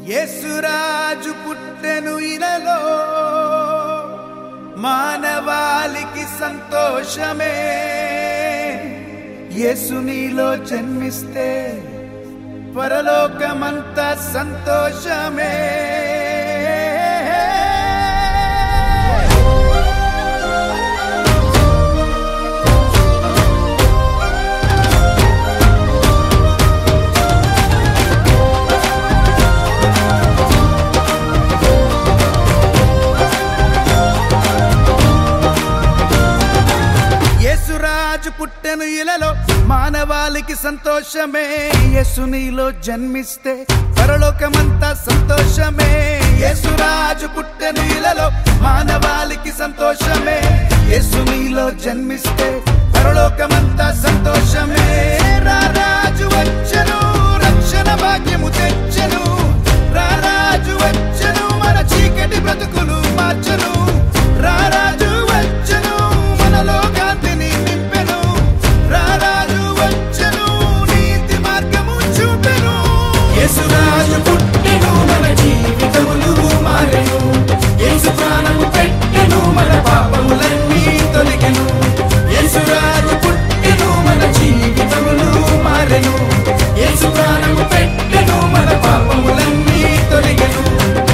యేసురాజు పుట్టెను ఇలలో మానవాళికి సంతోషమే యేసు నీలో జన్మిస్తే పరలోకమంతా సంతోషమే యేసురాజు పుట్టెను ఇలలో మానవాళికి సంతోషమే యేసు నీలో జన్మిస్తే పరలోకమంతా సంతోషమే యేసురాజు పుట్టెను ఇలలో మానవాళికి సంతోషమే యేసు నీలో జన్మిస్తే పరలోకమంతా సంతోషమే రారాజు వచ్చెను రక్షణ భాగ్యము తెచ్చెను రారాజు వచ్చెను మన చీకటి బ్రతుకులు మార్చెను రారాజు వచ్చెను మనలో కాంతిని నింపెను రారాజు వచ్చెను నీతి మార్గము చూపెను యేసురాజు పుట్టెను మన జీవితములు మారెను యేసు ప్రాణము పెట్టెను మన పాపములన్నీ తొలగెను యేసురాజు పుట్టెను మన జీవితములు మారెను యేసు ప్రాణము పెట్టెను మన పాపములన్నీ తొలగెను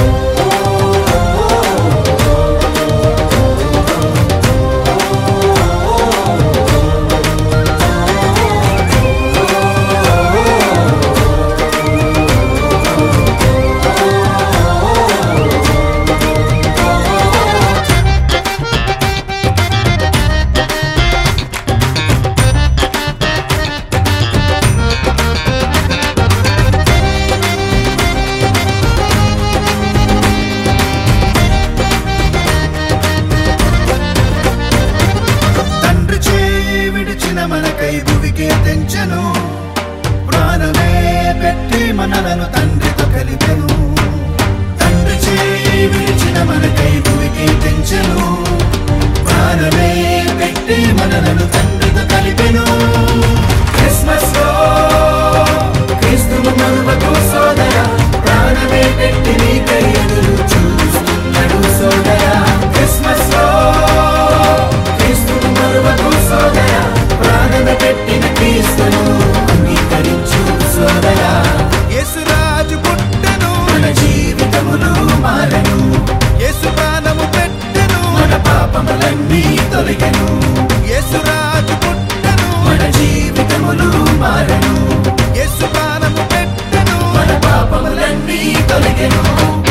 తండ్రి చేయి విడిచిన మనకై భువికే తెంచెను ప్రాణమే పెట్టి మనలను తండ్రితో కలిపెను తండ్రి చేయి విడిచిన మనకై భువికే తెంచెను ప్రాణమే పెట్టి మనలను తండ్రితో కలిపెను క్రిస్మస్ లో క్రీస్తును మరువకు సోదర ప్రాణమే పెట్టి నీకై ఎదురు చూస్తున్నాడు సోదర క్రిస్మస్ లో క్రీస్తును మరువకు సోదర ప్రాణమే పెట్టిన క్రీస్తును అంగీకరించు సోదర యేసురాజు పుట్టెను మన జీవితములు మారెను యేసు ప్రాణము పెట్టెను మన పాపములన్నీ తొలగెను యేసురాజు పుట్టెను మన జీవితములు మారెను యేసు ప్రాణము పెట్టెను మన పాపములన్నీ తొలగెను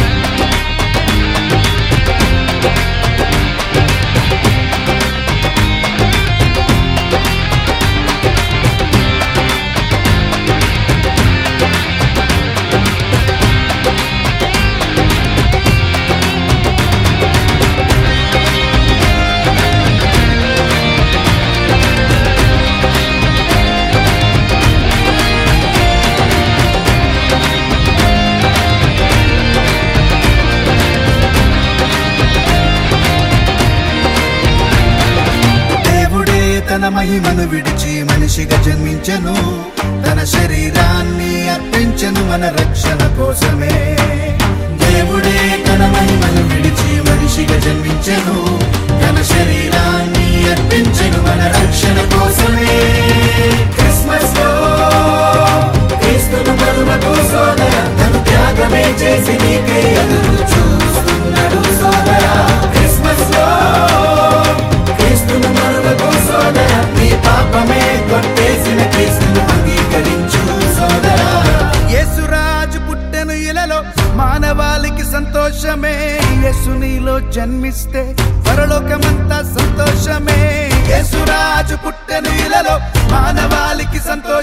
దేవుడే తన మహిమను విడిచి మనిషిగా జన్మించెను తన శరీరాన్ని అర్పించెను మన రక్షణ కోసమే దేవుడే తన మహిమను విడిచి మనిషిగా జన్మించెను తన శరీరాన్ని అర్పించెను మన రక్షణ కోసమే క్రిస్మస్ లో క్రీస్తును మరువకు సోదర తను త్యాగమే చేసి నీకై ఎదురు చూస్తున్నాడు సోదర క్రిస్మస్ లో క్రీస్తును మరువకు సోదర నీ పాపమే కొట్టేసిన క్రీస్తును అంగీకరించు సోదర యేసురాజు పుట్టెను ఇలలో మానవాళికి సంతోషమే యేసు నీలో జన్మిస్తే పరలోకమంతా సంతోషమే యేసురాజు పుట్టెను ఇలలో మానవాళికి సంతోషమే